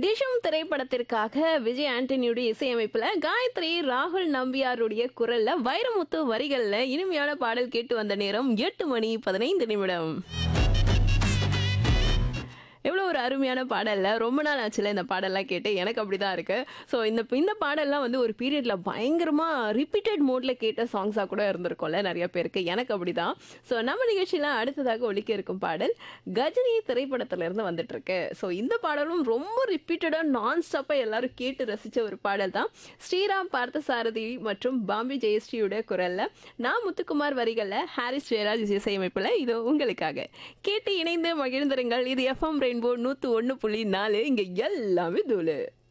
டிஷும் திரைப்படத்திற்காக விஜய் ஆண்டனியுடைய இசையமைப்புல காயத்ரி ராகுல் நம்பியாருடைய குரல்ல வைரமுத்து வரிகள்ல இனிமையான பாடல் கேட்டு வந்த நேரம் எட்டு மணி பதினைந்து நிமிடம் எவ்வளோ ஒரு அருமையான பாடல்ல ரொம்ப நாள் ஆச்சுல இந்த பாடல்லாம் கேட்டு எனக்கு அப்படிதான் இருக்கு ஸோ இந்த இந்த பாடல்லாம் வந்து ஒரு பீரியட்ல பயங்கரமா ரிப்பீட்டட் மோட்ல கேட்ட சாங்ஸாக கூட இருந்திருக்கும்ல நிறைய பேருக்கு எனக்கு அப்படிதான் ஸோ நம்ம நிகழ்ச்சியில அடுத்ததாக ஒலிக்க இருக்கும் பாடல் கஜினி திரைப்படத்துல இருந்து வந்துட்டு இருக்கு ஸோ இந்த பாடலும் ரொம்ப ரிப்பீட்டடா நான் ஸ்டாப்பா எல்லாரும் கேட்டு ரசிச்ச ஒரு பாடல் தான் ஸ்ரீராம் பார்த்தசாரதி மற்றும் பாம்பே ஜெயஸ்ரீயோட குரல்ல நான் முத்துக்குமார் வரிகள்ல ஹாரிஸ் ஜெயராஜ் இசையமைப்புல இது உங்களுக்காக கேட்டு இணைந்து மகிழ்ந்திருங்கள் இது எஃப்எம் ரெயின்போ நூத்து ஒன்று புள்ளி நாலு இங்க எல்லாமே தூளு